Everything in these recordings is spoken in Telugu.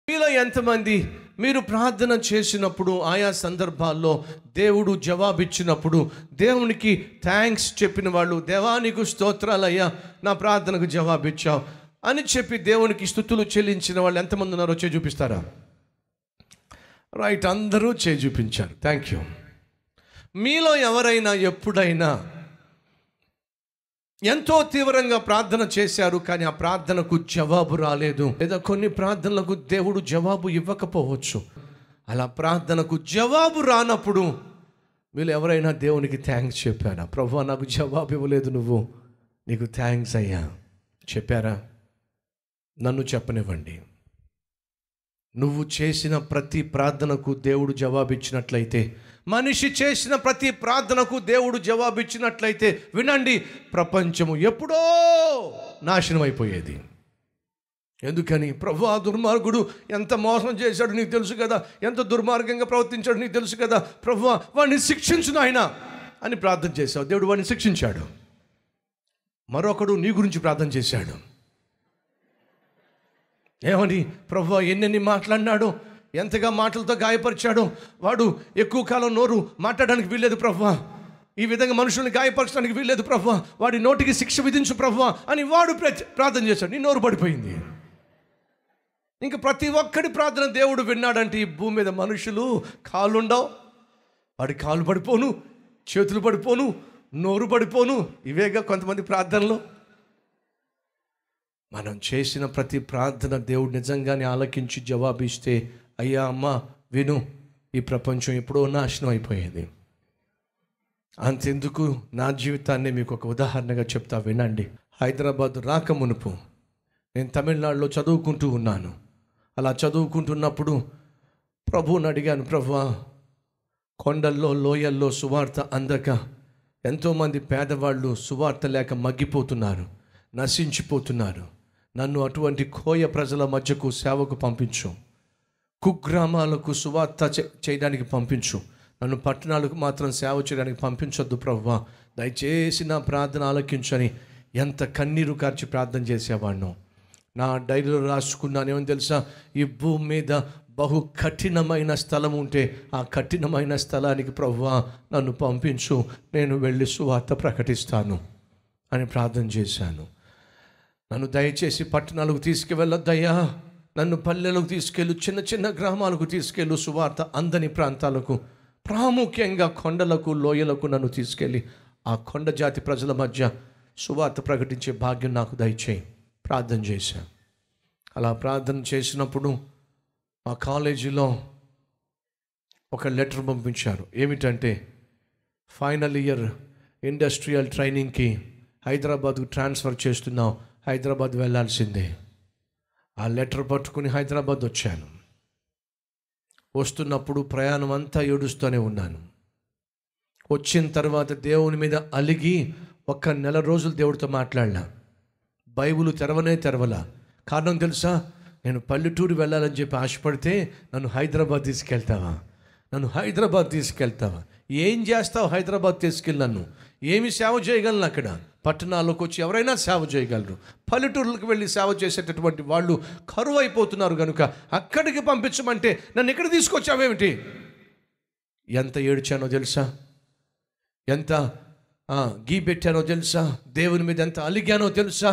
మీలో ఎంతమంది మీరు ప్రార్థన చేసినప్పుడు ఆయా సందర్భాల్లో దేవుడు జవాబిచ్చినప్పుడు దేవునికి థ్యాంక్స్ చెప్పిన వాళ్ళు దేవానికి స్తోత్రాలయ్యా నా ప్రార్థనకు జవాబిచ్చావు అని చెప్పి దేవునికి స్థుతులు చెల్లించిన వాళ్ళు ఎంతమంది ఉన్నారో వచ్చి చూపిస్తారా రైట్ అందరూ చేయి చూపించారు థ్యాంక్ యూ మీలో ఎవరైనా ఎప్పుడైనా ఎంతో తీవ్రంగా ప్రార్థన చేశారు కానీ ఆ ప్రార్థనకు జవాబు రాలేదు లేదా కొన్ని ప్రార్థనలకు దేవుడు జవాబు ఇవ్వకపోవచ్చు అలా ప్రార్థనకు జవాబు రానప్పుడు వీళ్ళు ఎవరైనా దేవునికి థ్యాంక్స్ చెప్పారా ప్రభు నాకు జవాబు ఇవ్వలేదు నువ్వు నీకు థ్యాంక్స్ అయ్యా చెప్పారా నన్ను చెప్పనివ్వండి నువ్వు చేసిన ప్రతి ప్రార్థనకు దేవుడు జవాబిచ్చినట్లయితే మనిషి చేసిన ప్రతి ప్రార్థనకు దేవుడు జవాబిచ్చినట్లయితే వినండి ప్రపంచము ఎప్పుడో నాశనం అయిపోయేది ఎందుకని ప్రభు ఆ దుర్మార్గుడు ఎంత మోసం చేశాడు నీకు తెలుసు కదా ఎంత దుర్మార్గంగా ప్రవర్తించాడు నీకు తెలుసు కదా ప్రభు వాడిని శిక్షించు నాయన అని ప్రార్థన చేశావు దేవుడు వాడిని శిక్షించాడు మరొకడు నీ గురించి ప్రార్థన చేశాడు ఏమని ప్రభు ఎన్నెన్ని మాట్లాడినాడో ఎంతగా మాటలతో గాయపరిచాడో వాడు ఎక్కువ కాలం నోరు మాట్లాడడానికి వీల్లేదు ప్రభు ఈ విధంగా మనుషుల్ని గాయపరచడానికి వీల్లేదు ప్రభు వాడి నోటికి శిక్ష విధించు ప్రభు అని వాడు ప్ర- ప్రార్థన చేశాడు నీ నోరు పడిపోయింది ఇంకా ప్రతి ఒక్కడి ప్రార్థన దేవుడు విన్నాడంటే ఈ భూమి మీద మనుషులు కాళ్ళుండవు వాడి కాళ్ళు పడిపోను చేతులు పడిపోను నోరు పడిపోను ఇవేగా కొంతమంది ప్రార్థనలు మనం చేసిన ప్రతి ప్రార్థన దేవుడు నిజంగానే ఆలకించి జవాబిస్తే అయ్యా అమ్మ విను ఈ ప్రపంచం ఎప్పుడో నాశనం అయిపోయేది అంతెందుకు నా జీవితాన్ని మీకు ఒక ఉదాహరణగా చెప్తా వినండి హైదరాబాద్ రాక మునుపు నేను తమిళనాడులో చదువుకుంటూ ఉన్నాను అలా చదువుకుంటున్నప్పుడు ప్రభువుని అడిగాను ప్రభువా కొండల్లో లోయల్లో సువార్త అందక ఎంతోమంది పేదవాళ్ళు సువార్త లేక మగ్గిపోతున్నారు నశించిపోతున్నారు నన్ను అటువంటి కోయ ప్రజల మధ్యకు సేవకు పంపించు కుగ్రామాలకు సువార్త చే- చేయడానికి పంపించు నన్ను పట్టణాలకు మాత్రం సేవ చేయడానికి పంపించొద్దు ప్రవ్వా దయచేసి నా ప్రార్థన ఆలకించని ఎంత కన్నీరు కార్చి ప్రార్థన చేసేవాడిను నా డైరీలో రాసుకున్నాను ఏమని తెలుసా ఈ భూమి మీద బహు కఠినమైన స్థలం ఉంటే ఆ కఠినమైన స్థలానికి ప్రవ్వా నన్ను పంపించు నేను వెళ్ళి సువార్త ప్రకటిస్తాను అని ప్రార్థన చేశాను నన్ను దయచేసి పట్టణాలకు తీసుకువెళ్ళొద్దయ్యా నన్ను పల్లెలకు తీసుకెళ్ళు చిన్న చిన్న గ్రామాలకు తీసుకెళ్ళు సువార్త అందని ప్రాంతాలకు ప్రాముఖ్యంగా కొండలకు లోయలకు నన్ను తీసుకెళ్ళి ఆ కొండ జాతి ప్రజల మధ్య సువార్త ప్రకటించే భాగ్యం నాకు దయచేయి ప్రార్థన చేశాను అలా ప్రార్థన చేసినప్పుడు మా కాలేజీలో ఒక లెటర్ పంపించారు ఏమిటంటే ఫైనల్ ఇయర్ ఇండస్ట్రియల్ ట్రైనింగ్కి హైదరాబాద్కు ట్రాన్స్ఫర్ చేస్తున్నాం హైదరాబాద్ వెళ్ళాల్సిందే ఆ లెటర్ పట్టుకుని హైదరాబాద్ వచ్చాను వస్తున్నప్పుడు ప్రయాణం అంతా ఏడుస్తూనే ఉన్నాను వచ్చిన తర్వాత దేవుని మీద అలిగి ఒక్క నెల రోజులు దేవుడితో మాట్లాడినా బైబిల్ తెరవనే తెరవలా కారణం తెలుసా నేను పల్లెటూరు వెళ్ళాలని చెప్పి ఆశపడితే నన్ను హైదరాబాద్ తీసుకెళ్తావా నన్ను హైదరాబాద్ తీసుకెళ్తావా ఏం చేస్తావు హైదరాబాద్ తీసుకెళ్ళి నన్ను ఏమి సేవ చేయగలను అక్కడ పట్టణాల్లోకి వచ్చి ఎవరైనా సేవ చేయగలరు పల్లెటూర్లకు వెళ్ళి సేవ చేసేటటువంటి వాళ్ళు కరువు అయిపోతున్నారు కనుక అక్కడికి పంపించమంటే నన్ను ఇక్కడ తీసుకొచ్చావేమిటి ఎంత ఏడ్చానో తెలుసా ఎంత ఆ, గీ పెట్టానో తెలుసా దేవుని మీద ఎంత అలిగానో తెలుసా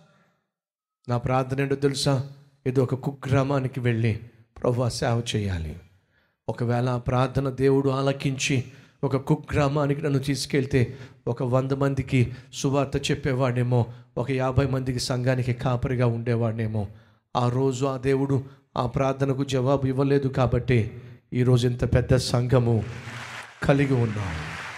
నా ప్రార్థన ఏంటో తెలుసా ఏదో ఒక కుగ్రామానికి వెళ్ళి ప్రభు సేవ చేయాలి ఒకవేళ ఆ ప్రార్థన దేవుడు ఆలకించి ఒక కుగ్రామానికి నన్ను తీసుకెళ్తే ఒక వంద మందికి సువార్త చెప్పేవాడేమో ఒక యాభై మందికి సంఘానికి కాపరిగా ఉండేవాడేమో ఆ రోజు ఆ దేవుడు ఆ ప్రార్థనకు జవాబు ఇవ్వలేదు కాబట్టి ఈరోజు ఇంత పెద్ద సంఘము కలిగి ఉన్నాం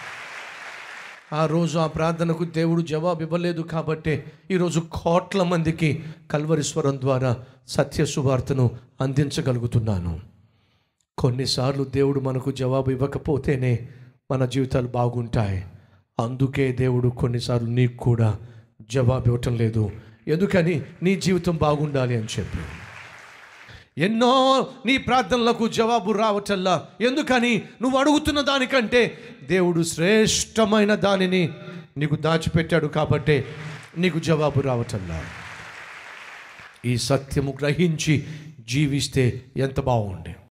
ఆ రోజు ఆ ప్రార్థనకు దేవుడు జవాబు ఇవ్వలేదు కాబట్టే ఈరోజు కోట్ల మందికి కల్వరిస్వరం ద్వారా సత్య సువార్తను అందించగలుగుతున్నాను కొన్నిసార్లు దేవుడు మనకు జవాబు ఇవ్వకపోతేనే మన జీవితాలు బాగుంటాయి అందుకే దేవుడు కొన్నిసార్లు నీకు కూడా జవాబు ఇవ్వటం లేదు ఎందుకని నీ జీవితం బాగుండాలి అని చెప్పి ఎన్నో నీ ప్రార్థనలకు జవాబు రావటల్లా ఎందుకని నువ్వు అడుగుతున్న దానికంటే దేవుడు శ్రేష్టమైన దానిని నీకు దాచిపెట్టాడు కాబట్టే నీకు జవాబు రావటల్లా ఈ సత్యము గ్రహించి జీవిస్తే ఎంత బాగుండే